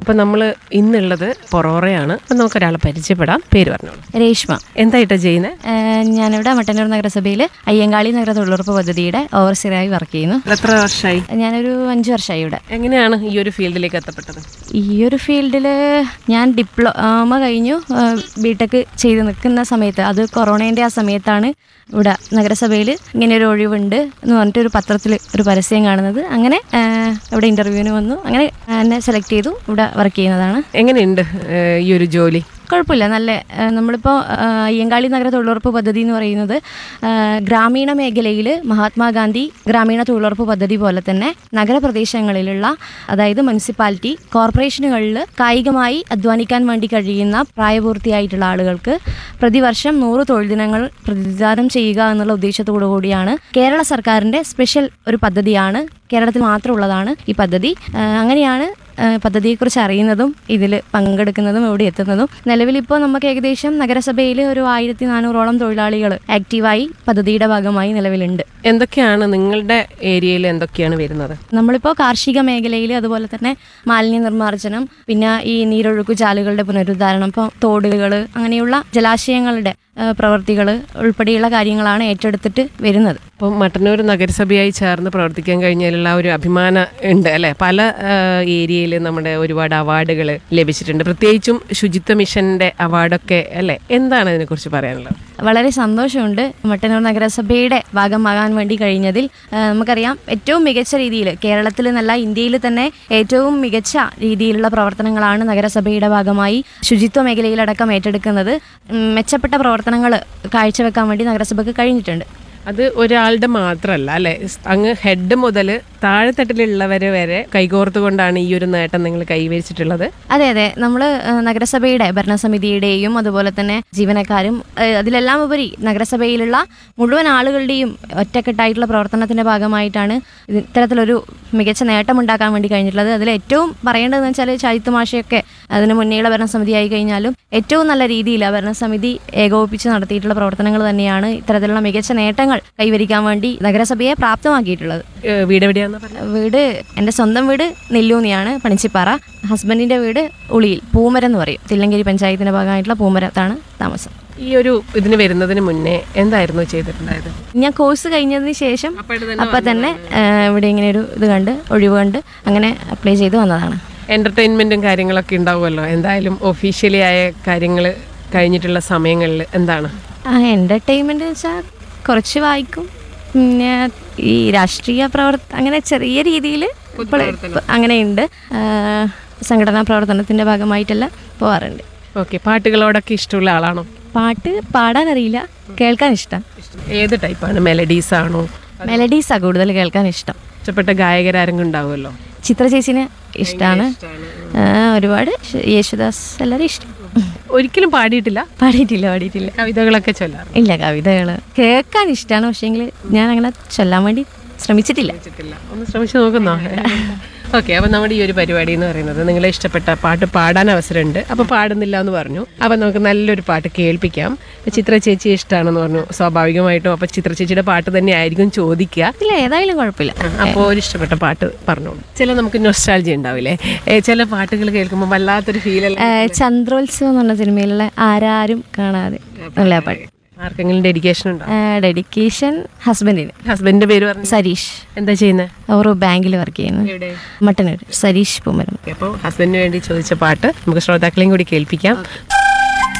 അപ്പൊ നമ്മൾ ഇന്നുള്ളത് പൊറോറയാണ് അപ്പൊ നമുക്ക് ഒരാളെ പരിചയപ്പെടാം പേര് പറഞ്ഞോളൂ രേഷ്മ എന്തായിട്ടാ ചെയ്യുന്നത് ഏഹ് ഞാനിവിടെ മട്ടന്നൂർ നഗരസഭയിൽ അയ്യങ്കാളി നഗര തൊഴിലുറപ്പ് പദ്ധതിയുടെ ഓവർസിയറായി വർക്ക് ചെയ്യുന്നു എത്ര വർഷമായി ഞാനൊരു അഞ്ച് വർഷമായി ഇവിടെ എങ്ങനെയാണ് ഈ ഒരു ഫീൽഡിലേക്ക് എത്തപ്പെട്ടത് ഈ ഒരു ഫീൽഡിൽ ഞാൻ ഡിപ്ലോമ കഴിഞ്ഞു ബിടെക് ചെയ്ത് നിൽക്കുന്ന സമയത്ത് അത് കൊറോണേൻ്റെ ആ സമയത്താണ് ഇവിടെ നഗരസഭയിൽ ഇങ്ങനെ ഒരു ഒഴിവുണ്ട് എന്ന് പറഞ്ഞിട്ട് ഒരു പത്രത്തിൽ ഒരു പരസ്യം കാണുന്നത് അങ്ങനെ ഏഹ് ഇവിടെ ഇൻ്റർവ്യൂവിന് വന്നു അങ്ങനെ എന്നെ സെലക്ട് ചെയ്തു ഇവിടെ വർക്ക് ചെയ്യുന്നതാണ് എങ്ങനെയുണ്ട് ഏഹ്, ഈ ഒരു ജോലി കുഴപ്പമില്ല നല്ല ഏഹ് നമ്മളിപ്പോൾ ഏഹ് അയ്യങ്കാളി നഗര തൊഴിലുറപ്പ് പദ്ധതി എന്ന് പറയുന്നത് ഏഹ് ഗ്രാമീണ മേഖലയിൽ മഹാത്മാഗാന്ധി ഗ്രാമീണ തൊഴിലുറപ്പ് പദ്ധതി പോലെ തന്നെ നഗരപ്രദേശങ്ങളിലുള്ള അതായത് മുനിസിപ്പാലിറ്റി കോർപ്പറേഷനുകളിൽ കായികമായി അധ്വാനിക്കാൻ വേണ്ടി കഴിയുന്ന പ്രായപൂർത്തിയായിട്ടുള്ള ആളുകൾക്ക് പ്രതിവർഷം നൂറ് തൊഴിൽ ദിനങ്ങൾ പ്രതിദാനം ചെയ്യുക എന്നുള്ള ഉദ്ദേശത്തോടു കൂടിയാണ് കേരള സർക്കാരിൻ്റെ സ്പെഷ്യൽ ഒരു പദ്ധതിയാണ് കേരളത്തിൽ മാത്രമുള്ളതാണ് ഈ പദ്ധതി ഏഹ് അങ്ങനെയാണ് ഏഹ് പദ്ധതിയെക്കുറിച്ച് അറിയുന്നതും ഇതിൽ പങ്കെടുക്കുന്നതും ഇവിടെ എത്തുന്നതും നിലവിലിപ്പോൾ നമുക്ക് ഏകദേശം നഗരസഭയിൽ ഒരു ആയിരത്തി നാനൂറോളം തൊഴിലാളികൾ ആക്റ്റീവായി പദ്ധതിയുടെ ഭാഗമായി നിലവിലുണ്ട് എന്തൊക്കെയാണ് നിങ്ങളുടെ ഏരിയയിൽ എന്തൊക്കെയാണ് വരുന്നത് നമ്മളിപ്പോൾ കാർഷിക മേഖലയിൽ അതുപോലെ തന്നെ മാലിന്യ നിർമ്മാർജ്ജനം പിന്നെ ഈ നീരൊഴുക്കു ചാലുകളുടെ പുനരുദ്ധാരണം ഇപ്പോൾ തോടുകൾ അങ്ങനെയുള്ള ജലാശയങ്ങളുടെ പ്രവർത്തികൾ ഉൾപ്പെടെയുള്ള കാര്യങ്ങളാണ് ഏറ്റെടുത്തിട്ട് വരുന്നത് അപ്പം മട്ടന്നൂർ നഗരസഭയായി ചേർന്ന് പ്രവർത്തിക്കാൻ കഴിഞ്ഞാലുള്ള ആ ഒരു അഭിമാനം ഉണ്ട് അല്ലെ പല ഏരിയയിൽ നമ്മുടെ ഒരുപാട് അവാർഡുകൾ ലഭിച്ചിട്ടുണ്ട് പ്രത്യേകിച്ചും ശുചിത്വ മിഷന്റെ അവാർഡൊക്കെ അല്ലെ എന്താണ് അതിനെക്കുറിച്ച് പറയാനുള്ളത് വളരെ സന്തോഷമുണ്ട് മട്ടന്നൂർ നഗരസഭയുടെ ഭാഗമാകാൻ വേണ്ടി കഴിഞ്ഞതിൽ ആ, നമുക്കറിയാം ഏറ്റവും മികച്ച രീതിയിൽ കേരളത്തിൽ എന്നല്ല ഇന്ത്യയിൽ തന്നെ ഏറ്റവും മികച്ച രീതിയിലുള്ള പ്രവർത്തനങ്ങളാണ് നഗരസഭയുടെ ഭാഗമായി ശുചിത്വ മേഖലയിലടക്കം ഏറ്റെടുക്കുന്നത് ഉം, മെച്ചപ്പെട്ട പ്രവർത്തനങ്ങൾ കാഴ്ചവെക്കാൻ വേണ്ടി നഗരസഭയ്ക്ക് കഴിഞ്ഞിട്ടുണ്ട് അത് ഒരാളുടെ മാത്രമല്ല അല്ലെ അങ്ങ് ഹെഡ് മുതൽ താഴെത്തട്ടിലുള്ളവരെ വരെ കൈകോർത്തുകൊണ്ടാണ് ഈ ഒരു നേട്ടം നിങ്ങൾ കൈവരിച്ചിട്ടുള്ളത് അതെ അതെ നമ്മൾ നഗരസഭയുടെ ഭരണസമിതിയുടെയും അതുപോലെ തന്നെ ജീവനക്കാരും ആ, അതിലെല്ലാം ഉപരി നഗരസഭയിലുള്ള മുഴുവൻ ആളുകളുടെയും ഒറ്റക്കെട്ടായിട്ടുള്ള പ്രവർത്തനത്തിന്റെ ഭാഗമായിട്ടാണ് ഇത് ഇത്തരത്തിലൊരു മികച്ച നേട്ടമുണ്ടാക്കാൻ വേണ്ടി കഴിഞ്ഞിട്ടുള്ളത് അതിൽ ഏറ്റവും പറയേണ്ടതെന്ന് വെച്ചാൽ ചാരിത്വ മാഷയൊക്കെ അതിന് മുന്നേയുള്ള ഭരണസമിതി ആയി കഴിഞ്ഞാലും ഏറ്റവും നല്ല രീതിയിൽ ആ ഭരണസമിതി ഏകോപിപ്പിച്ച് നടത്തിയിട്ടുള്ള പ്രവർത്തനങ്ങൾ തന്നെയാണ് ഇത്തരത്തിലുള്ള മികച്ച നേട്ടങ്ങൾ കൈവരിക്കാൻ വേണ്ടി നഗരസഭയെ പ്രാപ്തമാക്കിയിട്ടുള്ളത് ഏഹ് വീട് എവിടെയാണെന്ന് പറഞ്ഞത് വീട് എൻ്റെ സ്വന്തം വീട് നെല്ലൂന്നിയാണ് പണിച്ചിപ്പാറ ഹസ്ബൻഡിൻ്റെ വീട് ഉളിയിൽ പൂമരം എന്ന് പറയും തില്ലങ്കേരി പഞ്ചായത്തിൻ്റെ ഭാഗമായിട്ടുള്ള പൂമരത്താണ് താമസം ഈ ഒരു ഇതിന് വരുന്നതിന് മുന്നേ എന്തായിരുന്നു ചെയ്തിട്ടുണ്ടായത് ഞാൻ കോഴ്സ് കഴിഞ്ഞതിന് ശേഷം അപ്പം തന്നെ ആ, ഇവിടെ ഇങ്ങനെ ഒരു ഇത് കണ്ട് ഒഴിവ് കണ്ട് അങ്ങനെ അപ്ലൈ ചെയ്ത് വന്നതാണ് എന്റർടൈൻമെന്റും കാര്യങ്ങളൊക്കെ ഉണ്ടാവുമല്ലോ എന്തായാലും ഒഫീഷ്യലി ആയ കാര്യങ്ങൾ കഴിഞ്ഞിട്ടുള്ള സമയങ്ങളിൽ എന്താണ് ആ എൻ്റർടൈൻമെൻറ്റ് വെച്ചാൽ കുറച്ച് വായിക്കും പിന്നെ ഈ രാഷ്ട്രീയ പ്രവർത്ത അങ്ങനെ ചെറിയ രീതിയിൽ ഇപ്പോൾ അങ്ങനെയുണ്ട് ആ, സംഘടനാ പ്രവർത്തനത്തിൻ്റെ ഭാഗമായിട്ടെല്ലാം പോകാറുണ്ട് ഓക്കെ പാട്ടുകളോടൊക്കെ ഇഷ്ടമുള്ള ആളാണോ പാട്ട് പാടാനറിയില്ല കേൾക്കാൻ ഇഷ്ടം ഏത് ടൈപ്പാണ് മെലഡീസ് ആണോ മെലഡീസാണ് കൂടുതൽ കേൾക്കാൻ ഇഷ്ടം ഇഷ്ടപ്പെട്ട ഗായകരാരെങ്കിലും ഉണ്ടാവുമല്ലോ ചിത്ര ചേച്ചിനെ ഇഷ്ടമാണ് ഒരുപാട് ഷ്- യേശുദാസ് എല്ലാവരും ഇഷ്ടം ഒരിക്കലും പാടിയിട്ടില്ല പാടിയിട്ടില്ല പാടിയിട്ടില്ല കവിതകളൊക്കെ ചൊല്ലാറ് ഇല്ല കവിതകൾ കേൾക്കാൻ ഇഷ്ടമാണ് പക്ഷേങ്കിൽ ഞാൻ അങ്ങനെ ചൊല്ലാൻ വേണ്ടി ശ്രമിച്ചിട്ടില്ല വെച്ചിട്ടില്ല ഒന്ന് ശ്രമിച്ചു നോക്കുന്നോ ഓക്കെ അപ്പൊ നമ്മുടെ ഈ ഒരു പരിപാടി എന്ന് പറയുന്നത് നിങ്ങളെ ഇഷ്ടപ്പെട്ട പാട്ട് പാടാൻ അവസരമുണ്ട് അപ്പൊ പാടുന്നില്ല എന്ന് പറഞ്ഞു അപ്പൊ നമുക്ക് നല്ലൊരു പാട്ട് കേൾപ്പിക്കാം ഇപ്പൊ ചിത്ര ചേച്ചി ഇഷ്ടമാണെന്ന് പറഞ്ഞു സ്വാഭാവികമായിട്ടും അപ്പൊ ചിത്ര ചേച്ചിയുടെ പാട്ട് തന്നെ ആയിരിക്കും ചോദിക്കുക ഇല്ല ഏതായാലും കുഴപ്പമില്ല അപ്പോൾ ഒരു ഇഷ്ടപ്പെട്ട പാട്ട് പറഞ്ഞോളൂ ചില നമുക്ക് നൊസ്റ്റാൾജി ഉണ്ടാവില്ലേ ഏ, ചില പാട്ടുകൾ കേൾക്കുമ്പോൾ വല്ലാത്തൊരു ഫീൽ ഏ, ചന്ദ്രോത്സവം എന്ന് പറഞ്ഞ സിനിമയിലുള്ള ആരാരും കാണാതെ നല്ല പാട്ട് ആർക്കെങ്കിലും ഡെഡിക്കേഷൻ ഉണ്ടോ ഡെഡിക്കേഷൻ ഹസ്ബൻഡിന് ഹസ്ബൻഡിന്റെ പേര് പറഞ്ഞു സരീഷ് എന്താ ചെയ്യുന്നത് അവർ ബാങ്കിൽ വർക്ക് ചെയ്യുന്നു എവിടെ മട്ടന്നൂർ സരീഷ് പൂമരം അപ്പോൾ ഹസ്ബൻഡിന് വേണ്ടി ചോദിച്ച പാട്ട് നമുക്ക് ശ്രോതാക്കളെയും കൂടി കേൾപ്പിക്കാം